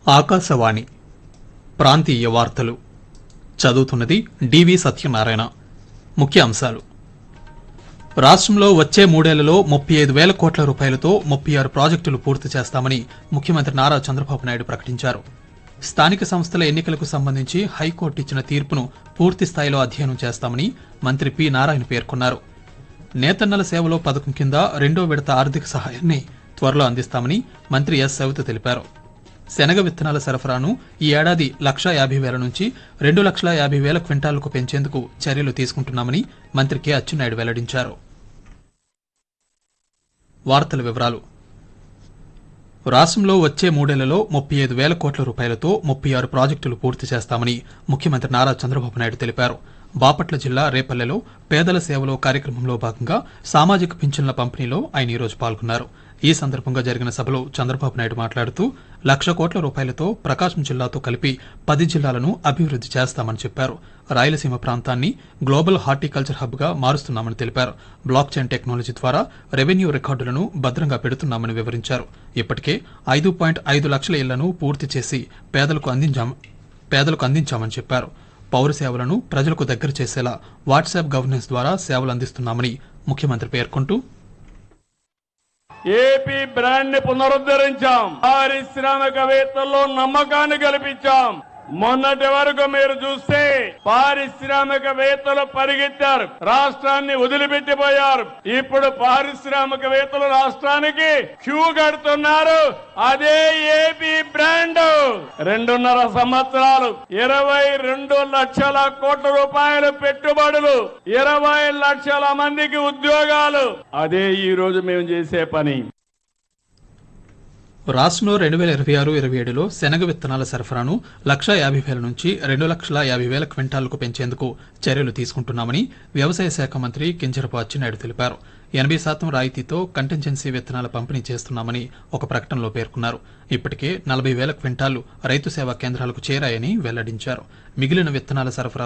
ఆకాశవాణి ప్రాంతీయ వార్తలు చదువుతున్నది డివి సత్యనారాయణ ముఖ్య అంశాలు రాష్ట్రంలో వచ్చే మూడేళ్లలో ముప్పై ఐదు వేల కోట్ల రూపాయలతో ముప్పై ఆరు ప్రాజెక్టులు పూర్తి చేస్తామని ముఖ్యమంత్రి నారా చంద్రబాబు నాయుడు ప్రకటించారు స్థానిక సంస్థల ఎన్నికలకు సంబంధించి హైకోర్టు ఇచ్చిన తీర్పును పూర్తి స్థాయిలో అధ్యయనం చేస్తామని మంత్రి పి నారాయణ పేర్కొన్నారు నేతన్నల సేవలో పథకం కింద రెండో విడత ఆర్థిక సహాయాన్ని త్వరలో అందిస్తామని మంత్రి ఎస్ సవిత తెలిపారు శనగ విత్తనాల సరఫరాను ఈ ఏడాది లక్షా యాభై వేల నుంచి రెండు లక్షల యాభై వేల క్వింటాలకు పెంచేందుకు చర్యలు తీసుకుంటున్నామని మంత్రి కె అచ్చెన్నాయుడు వెల్లడించారు వార్తల వివరాలు రాష్ట్రంలో వచ్చే మూడేళ్లలో ముప్పై ఐదు వేల కోట్ల రూపాయలతో ముప్పై ఆరు ప్రాజెక్టులు పూర్తి చేస్తామని ముఖ్యమంత్రి నారా చంద్రబాబు నాయుడు తెలిపారు బాపట్ల జిల్లా రేపల్లెలో పేదల సేవలో కార్యక్రమంలో భాగంగా సామాజిక పింఛన్ల పంపిణీలో ఆయన ఈరోజు పాల్గొన్నారు ఈ సందర్భంగా జరిగిన సభలో చంద్రబాబు నాయుడు మాట్లాడుతూ లక్ష కోట్ల రూపాయలతో ప్రకాశం జిల్లాతో కలిపి పది జిల్లాలను అభివృద్ది చేస్తామని చెప్పారు రాయలసీమ ప్రాంతాన్ని గ్లోబల్ హార్టికల్చర్ హబ్ గా మారుస్తున్నామని తెలిపారు బ్లాక్ చైన్ టెక్నాలజీ ద్వారా రెవెన్యూ రికార్డులను భద్రంగా పెడుతున్నామని వివరించారు ఇప్పటికే ఐదు పాయింట్ ఐదు లక్షల ఇళ్లను పూర్తి చేసి పేదలకు అందించాం పేదలకు అందించామని చెప్పారు పౌర సేవలను ప్రజలకు దగ్గర చేసేలా వాట్సాప్ గవర్నెన్స్ ద్వారా సేవలు అందిస్తున్నామని ముఖ్యమంత్రి పేర్కొంటూ ఏపీ బ్రాండ్ ని పునరుద్ధరించాం పారిశ్రామికవేత్తల్లో నమ్మకాన్ని కల్పించాం మొన్నటి వరకు మీరు చూస్తే పారిశ్రామికవేత్తలు పరిగెత్తారు రాష్ట్రాన్ని వదిలిపెట్టిపోయారు ఇప్పుడు పారిశ్రామికవేత్తలు రాష్ట్రానికి క్యూ కడుతున్నారు అదే ఏపీ బ్రాండ్ రెండున్నర సంవత్సరాలు ఇరవై రెండు లక్షల కోట్ల రూపాయల పెట్టుబడులు ఇరవై లక్షల మందికి ఉద్యోగాలు అదే ఈ రోజు మేము చేసే పని రాష్ట్రంలో రెండు వేల ఇరవై ఆరు ఇరవై ఏడులో శనగ విత్తనాల సరఫరాను లక్షా యాభై వేల నుంచి రెండు లక్షల యాభై వేల క్వింటాలకు పెంచేందుకు చర్యలు తీసుకుంటున్నామని వ్యవసాయ శాఖ మంత్రి కింజరపు అచ్చెన్నాయుడు తెలిపారు ఎనభై శాతం రాయితీతో కంటింజెన్సీ విత్తనాల పంపిణీ చేస్తున్నామని ఒక ప్రకటనలో పేర్కొన్నారు ఇప్పటికే నలభై వేల క్వింటాలు రైతు సేవా కేంద్రాలకు చేరాయని వెల్లడించారు మిగిలిన విత్తనాల సరఫరా